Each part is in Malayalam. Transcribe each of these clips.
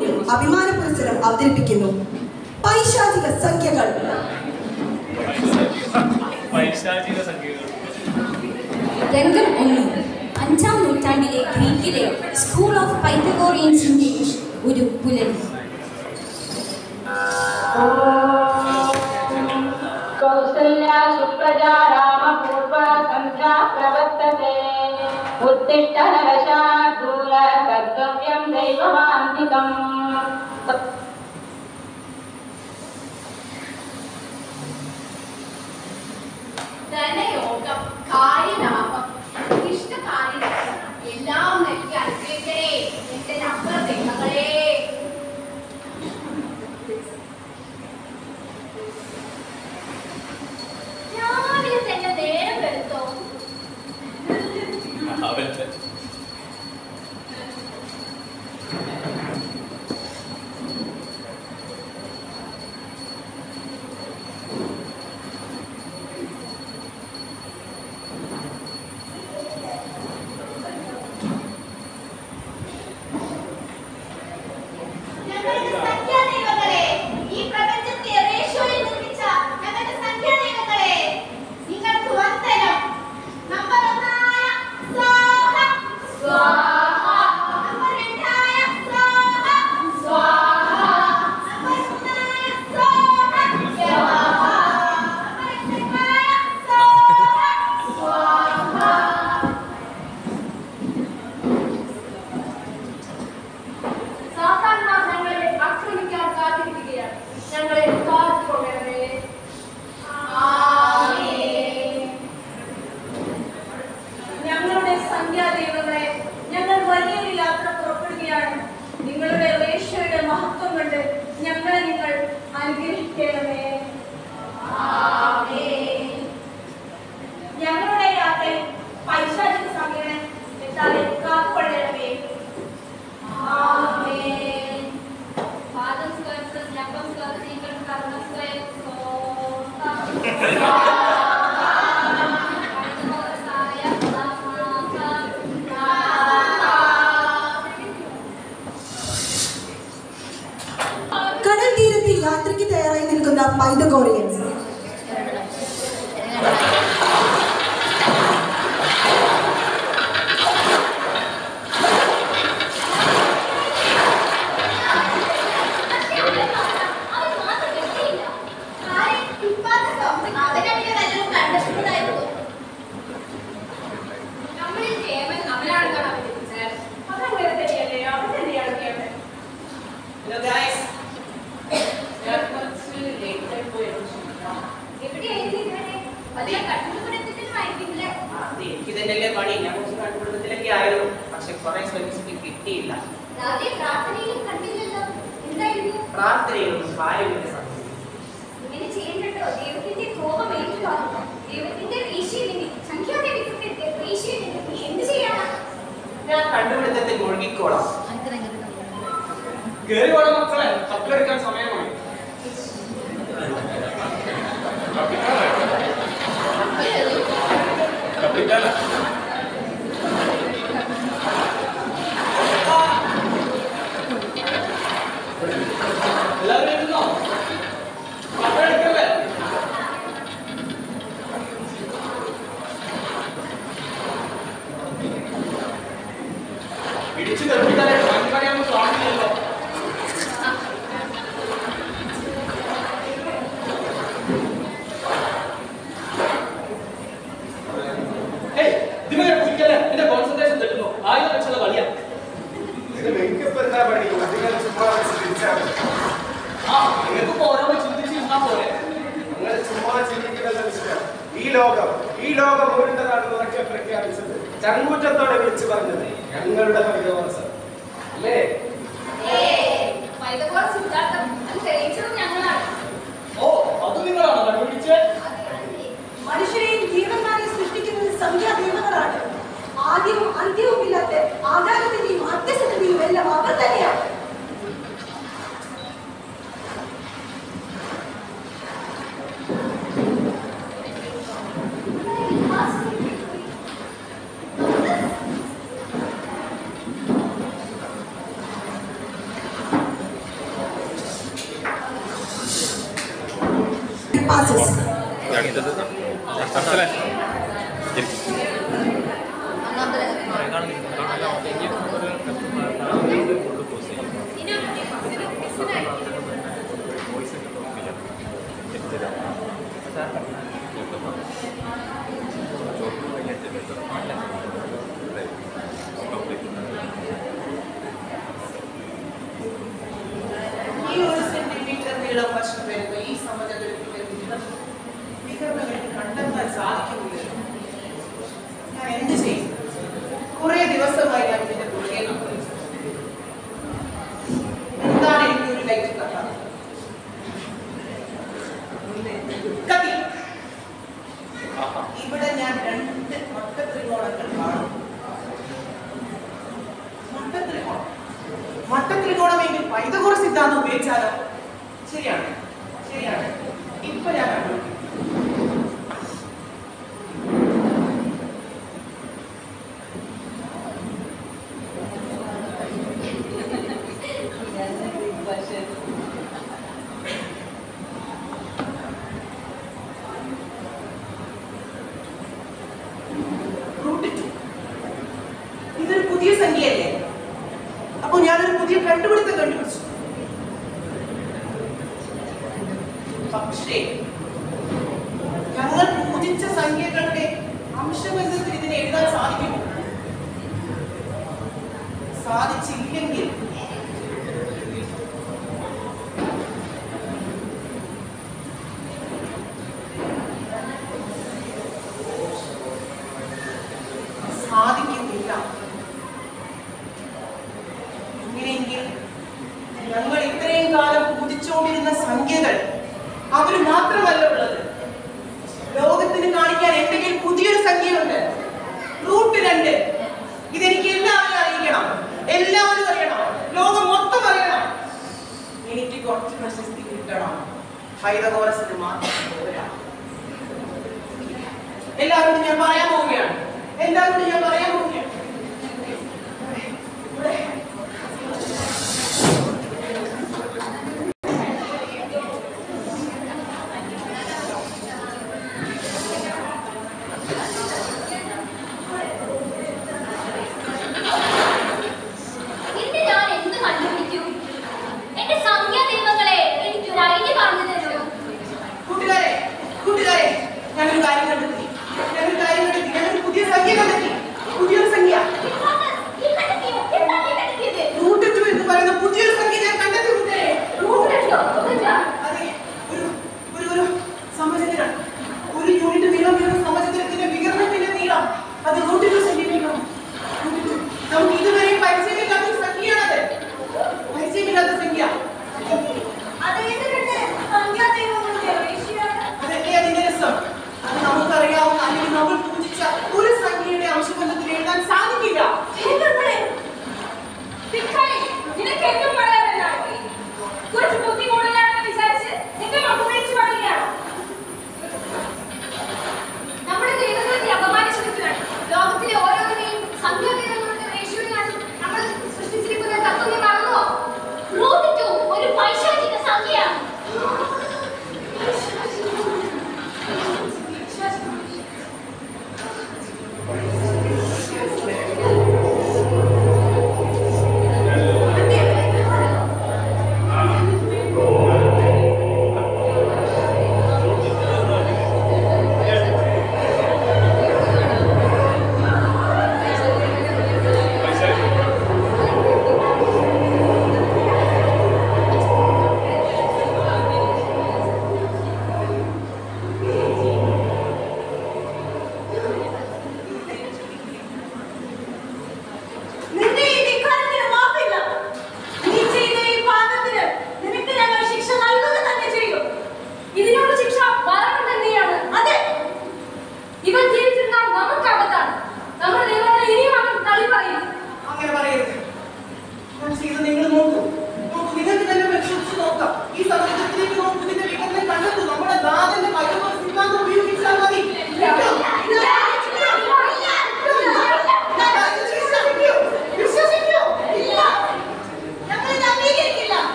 മുന്നിൽ അഭിമാന പുരസ്സരം അവതരിപ്പിക്കുന്നു പൈശാചിക സംഖ്യകൾ പൈശാചിക സംഖ്യകൾ രംഗം ഒന്ന് അഞ്ചാം നൂറ്റാണ്ടിലെ ഗ്രീക്കിലെ സ്കൂൾ ഓഫ് പൈത്തഗോറിയൻസിന്റെ ഒരു പുലരി कौसल्या सुप्रजा रामपूर्वा सन्ध्या प्रवर्तते उत्तिष्ठ नरशार्दूल कर्तव्यं दैवमान्तिकम् ധനയോഗം കാര്യലാഭം ഇഷ്ടകാര്യരക്ഷണം എല്ലാം നൽകി അനുഗ്രഹിക്കണേ എന്റെ നമ്പർ ദൈവങ്ങളെ രാവിലെ തന്നെ നേരം വെളുത്തോ അവരുടെ ഞങ്ങളുടെ സംഖ്യാദൈവങ്ങളെ ഈ പ്രപഞ്ചത്തെ റേഷ്യോയിൽ നിർമ്മിച്ച ഞങ്ങളുടെ സംഖ്യാദൈവങ്ങളെ നിങ്ങൾക്ക് വന്ദനം നമ്പർ ഒന്നായ സ്വാഹ സ്വാഹ നമ്പർ രണ്ടായ സ്വാഹ സ്വാഹ നമ്പർ മൂന്നായ സ്വാഹ സ്വാഹ നമ്പർ എട്ടായ സ്വാഹ സ്വാഹ സാധാരണ ഞങ്ങളെ ആക്രമിക്കാൻ കാത്തിരിക്കുകയാണ് ഞങ്ങളെ കാത്തുകൊള്ളണമേ ഞങ്ങളുടെ സംഖ്യാദൈവങ്ങളെ ഞങ്ങൾ വലിയൊരു യാത്ര പുറപ്പെടുകയാണ് നിങ്ങളുടെ റേഷ്യയുടെ മഹത്വം കൊണ്ട് ഞങ്ങളെ നിങ്ങൾ അനുഗ്രഹിക്കണമേ ഞങ്ങളുടെ യാത്രയിൽ പൈശാചിക സംഘടന എത്താതെ കാത്തുകൊള്ളണമേ പാദം സ്ക്വയർ പ്ലസ് ലംബം സ്ക്വയർ സീക്വൽ കർമ്മ സ്ക്വയർ കടൽ തീരത്ത് യാത്രയ്ക്ക് തയ്യാറായി നിൽക്കുന്ന പൈതഗോറിയൻസ് നമ്മളിൽ കേവൽ അവനാണെന്നാണ് അവർ വിചാരം അതങ്ങനെ തന്നെയല്ലേ അവൻ തന്നെയാണ് കേവലം Hello guys. ഞാൻ കുറച്ച് late ആയി പോയിരുന്നു. എവിടെയായിരുന്നു ഇതുവരെ വലിയ കണ്ടുപിടുത്തത്തിനുമായിരിക്കില്ല അത് എനിക്ക് തന്നെയല്ലേ പണി ഞാൻ കുറച്ച് കണ്ടുപിടുത്തത്തിലൊക്കെ ആയിരുന്നു പക്ഷെ കുറെ ശ്രമിച്ചിട്ട് കിട്ടിയില്ല രാവിലെ പ്രാർത്ഥനയിലും കണ്ടില്ലല്ലോ എന്തായിരുന്നു പ്രാർത്ഥനയൊന്നും കാര്യമില്ല സമയം ഇങ്ങനെ ചെയ്യണ്ടോ ദൈവത്തിന്റെ കോപം ഏറ്റുവാങ്ങും ദൈവത്തിന്റെ വീശിയിൽ സംഖ്യാദേവിന്റെ വീശിയിൽ നീ എന്ത് ചെയ്യണം ഞാൻ കണ്ടുപിടുത്തത്തിൽ മുഴുകിക്കോളാം കേറി വേണം മക്കളെ കപ്പെടുക്കാൻ സമയമായി കപ്പിത്താല എല്ലാവരും ഇരുന്നോ കപ്പെടുക്കല്ലേ ഇടിച്ചു കപ്പിത്താലെ പണിയാണെന്ന് കാണുന്നില്ലല്ലോ ഏയ് ഇതിങ്ങനെ കുടിക്കല്ലേ എന്റെ കോൺസെൻട്രേഷൻ തെറ്റുന്നു ആയുധം വെച്ചുള്ള കളിയാ ആ നിങ്ങൾക്ക് ഇപ്പൊ ഓരോന്ന് ചിന്തിച്ച് നിന്നാ പോരെ ഈ ലോകം ഈ ലോകം ഉരുണ്ടതാണെന്ന് ഉറക്കെ പ്രഖ്യാപിച്ചത് ചങ്കൂറ്റത്തോടെ വിളിച്ചു പറഞ്ഞത് ഞങ്ങളുടെ പരിഗവസം അല്ലേ പൈതകോൾ സിദ്ധാർത്ഥം അത് തെളിയിച്ചതും ഞങ്ങളാണ് ഓ അത് നിങ്ങളാണോ കണ്ടുപിടിച്ചേ മനുഷ്യരെയും ജീവന്മാരെയും സൃഷ്ടിക്കുന്നത് സംഖ്യാദൈവങ്ങളാണ് ആദ്യവും അന്ത്യവും ഇല്ലാത്ത ആകാരത്തിന്റെയും അത്യസത്തിന്റെയും എല്ലാം അവർ തന്നെയാണ് കോഴ്സ് ഈ ഒരു സെന്റിമീറ്റർ നീളം വശം വരുന്ന ഈ സമചതുരത്തിന്റെ വിധം വികർമ്മങ്ങൾക്ക് കണ്ടെത്താൻ സാധിക്കുന്നില്ല ഞാൻ എന്ത് ചെയ്യും കുറെ ദിവസമായി ഞാൻ ഇതിന്റെ പുറകെ നടക്കുന്നു എന്താണ് എനിക്ക് ഒരു ലൈറ്റ് കഥ കതി ഇവിടെ ഞാൻ രണ്ട് മട്ടത്രികോണങ്ങൾ കാണും മട്ടത്രികോണം മട്ടത്രികോണമെങ്കിൽ പൈതകോറ സിദ്ധാന്തം ഉപയോഗിച്ചാലോ ശരിയാണ് ശരിയാണ് ഇപ്പൊ ഞാൻ കണ്ടുപിടിക്കും Root two. ഇതൊരു പുതിയ സംഖ്യയല്ലേ അപ്പൊ ഞാനൊരു പുതിയ കണ്ടുപിടുത്തം കണ്ടുപിടിച്ചു പക്ഷേ ഞങ്ങൾ പൂജിച്ച സംഖ്യകളുടെ അംശബന്ധത്തിൽ ഇതിനെ എഴുതാൻ സാധിക്കുമോ സാധിച്ചില്ലെങ്കിൽ സാധിക്കുന്നില്ല ഇങ്ങനെയെങ്കിൽ ഞങ്ങൾ ഇത്രയും കാലം പൂജിച്ചുകൊണ്ടിരുന്ന സംഖ്യകൾ അവർ മാത്രമല്ല ഉള്ളത് ലോകത്തിന് കാണിക്കാൻ എന്തെങ്കിലും പുതിയൊരു സംഖ്യയുണ്ട് റൂട്ട് രണ്ട് ഇതെനിക്ക് എല്ലാവരും അറിയിക്കണം എല്ലാവരും അറിയണം ലോകം മൊത്തം അറിയണം എനിക്ക് കുറച്ച് പ്രശസ്തി കിട്ടണം ഹൈദകോറസിന് മാത്രം പോരാ എല്ലാവരോടും ഞാൻ പറയാൻ പോവുകയാണ് എല്ലാവരോടും ഞാൻ പറയാൻ പോവുകയാണ് ഇവിടെ ഇന്ന് ഞാൻ എന്ത് കണ്ടുപിടിക്കും എന്റെ സംഖ്യാ ദൈവങ്ങളെ എനിക്കൊരു ഐഡിയ പറഞ്ഞു തരൂ കൂട്ടുകാരെ കൂട്ടുകാരെ ഞാനൊരു കാര്യം കണ്ടെത്തി ഞാനൊരു കാര്യം കണ്ടെത്തി ഞാനൊരു പുതിയ സംഖ്യ കണ്ടെത്തി പുതിയ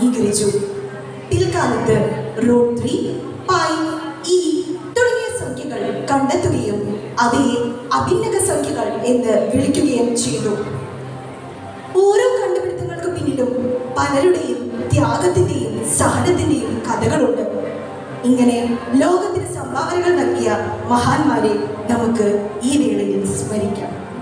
അംഗീകരിച്ചു പിൽക്കാലത്ത് റോഡ് ത്രീ പൈ ഇ തുടങ്ങിയ സംഖ്യകൾ കണ്ടെത്തുകയും അവയെ അഭിന്നക സംഖ്യകൾ എന്ന് വിളിക്കുകയും ചെയ്തു ഓരോ കണ്ടുപിടുത്തങ്ങൾക്ക് പിന്നിലും പലരുടെയും ത്യാഗത്തിന്റെയും സഹനത്തിന്റെയും കഥകളുണ്ട് ഇങ്ങനെ ലോകത്തിന് സംഭാവനകൾ നൽകിയ മഹാന്മാരെ നമുക്ക് ഈ വേളയിൽ സ്മരിക്കാം